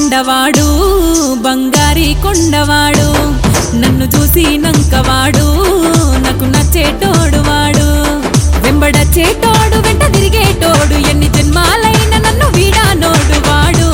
కొండవాడు బంగారి కొండవాడు నన్ను చూసి నంకవాడు నాకు నచ్చేటోడు వాడు వెంబడచ్చేటోడు వెంట తిరిగేటోడు ఎన్ని జన్మాలైన నన్ను వీడానోడు వాడు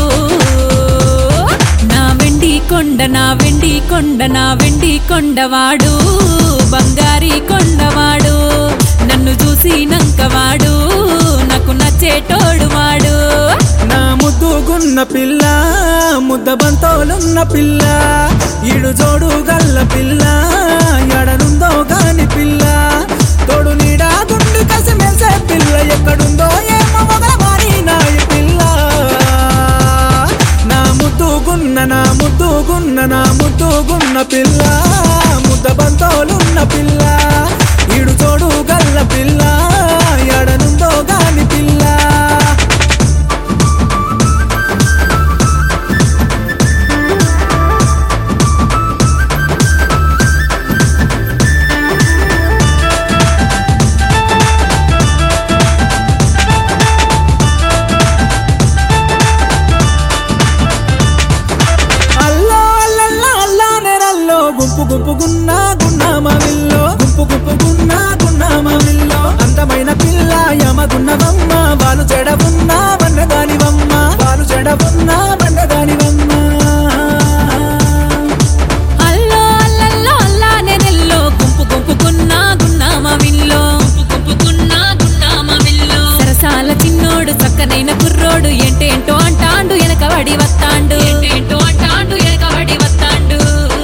నా వెండి కొండ నా వెండి కొండ నా వెండి కొండవాడు బంగారి కొండవాడు నన్ను చూసి నంకవాడు నాకు నచ్చేటోడు వాడు నా ముద్దుగున్న పిల్ల ముద్ద బంతోలున్న పిల్ల ఇడు జోడు గల్ల పిల్ల ఎడనుందో గాని పిల్ల తోడు నీడా గుండు కసి మెల్సే పిల్ల ఎక్కడుందో ఏమో మొగల మారినాయి పిల్ల నా ముద్దుగున్న నా ముద్దుగున్న నా ముద్దుగున్న పిల్ల ముద్ద బంతోలున్న పిల్ల ఇడు జోడు గల్ల పిల్ల ఎడనుందో గాని పిల్ల అల్లో అల్లల్లా అల్లా నెరల్లో గుంపు గుంపు గున్నా గున్నామ విల్లో గుంపు గుంపు గున్నా గున్నామ విల్లో అందమైన పిల్ల యమగున్నవమ్మ వాళ్ళు చెడవున్నా బండదానివమ్మ వాళ్ళు చెడవున్నా బండదానివమ్మ అల్లో అల్లల్లో అల్లానే నెల్లో గుంపు గుంపుకున్నా గున్నామ విల్లో గుంపు గుంపుకున్నా గున్నామ విల్లో సరసాల చిన్నోడు చక్కనైన కుర్రోడు ఏంటేంటో అంటాండు వెనకబడి వత్తాండు ఏంటేంటో అంటాండు వెనకబడి వత్తాండు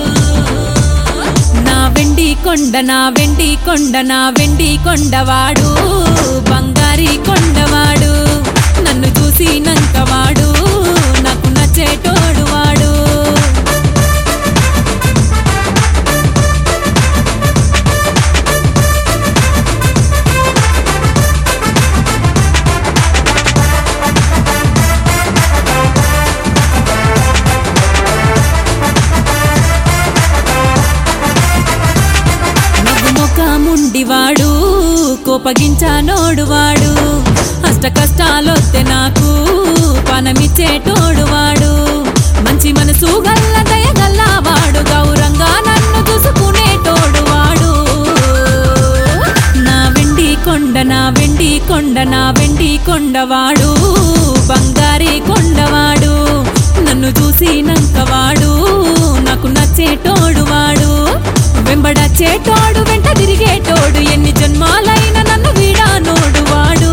నా వెండి కొండ నా వెండి కొండ నా వెండి కొండవాడు బంగారి కొండవాడు నన్ను చూసి నంకవాడు నాకు నచ్చేటోడు వాడు నవ్వు ముఖముండివాడు కోపగించానోడు వాడు అష్ట కష్టాలొత్తే నాకు పనమిచ్చేటోడు వాడు మంచి మనసు గల్ల దయగల్ల వాడు గౌరంగా నన్ను చూసుకునేటోడు వాడు నా వెండి కొండ నా వెండి కొండ నా వెండి కొండవాడు బంగారి కొండవాడు నన్ను చూసి నంకవాడు నాకు నచ్చేటోడు వాడు వెంబడచ్చేటోడు వెంట తిరిగేటోడు ఎన్ని జన్మాలైన నన్ను వీడానోడు వాడు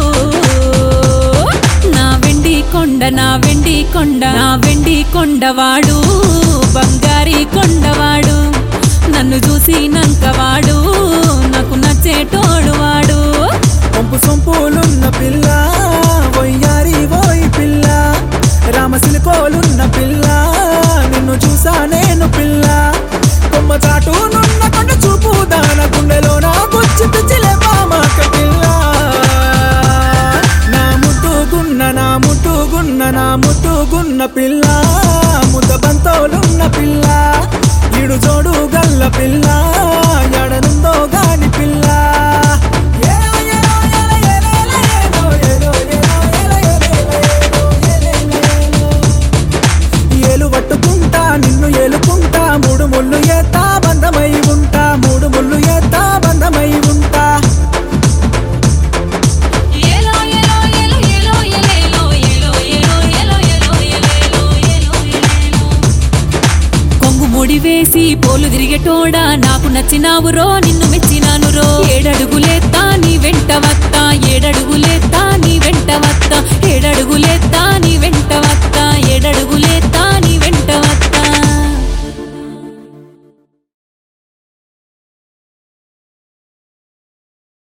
నా వెండి కొండ నా వెండి కొండ నా వెండి కొండవాడు బంగారి కొండవాడు నన్ను చూసి నంకవాడు నాకు నచ్చేటోడు వాడు పంపు సొంపులున్న పిల్ల వయ్యారి ఓయ్ పిల్ల రామసిలికోలున్న పిల్ల నిన్ను చూసా నేను పిల్ల కొమ్మ చాటునున్న కొండ చూపు దాన గుండెలో నా గుచ్చి పిచ్చిలే పామాక పిల్ల నా ముద్దుగున్న నా ముద్దుగున్న నా ముద్దుగున్న పిల్ల ముద్ద బంతోలున్న పిల్ల ఇడు జోడు గల్ల పిల్ల ఎడనుందో గాని పిల్ల ఏలో ఏలో ఏలో ఏలో ఏలో ఏలో ఏలో ఏలో ఏలో ఏలో ఏలు పట్టుకుంటా నిన్ను ఏలుకుంటా మూడు ముళ్ళు ఏతా బంధమై ఉంటా మూడు ముళ్ళు ఏతా బంధమై ఉంటా ఏలో ఏలో ఏలో ఏలో ఏలో ఏలో ఏలో ఏలో ఏలో ఏలో ఏలో ఏలో కొంగు ముడి వేసి పోలు తిరిగేటోడా నాకు నచ్చినావురో నిన్ను మెచ్చినానురో ఏడడుగులేత్తా నీ వెంట వత్తా ఏడడుగులేత్తా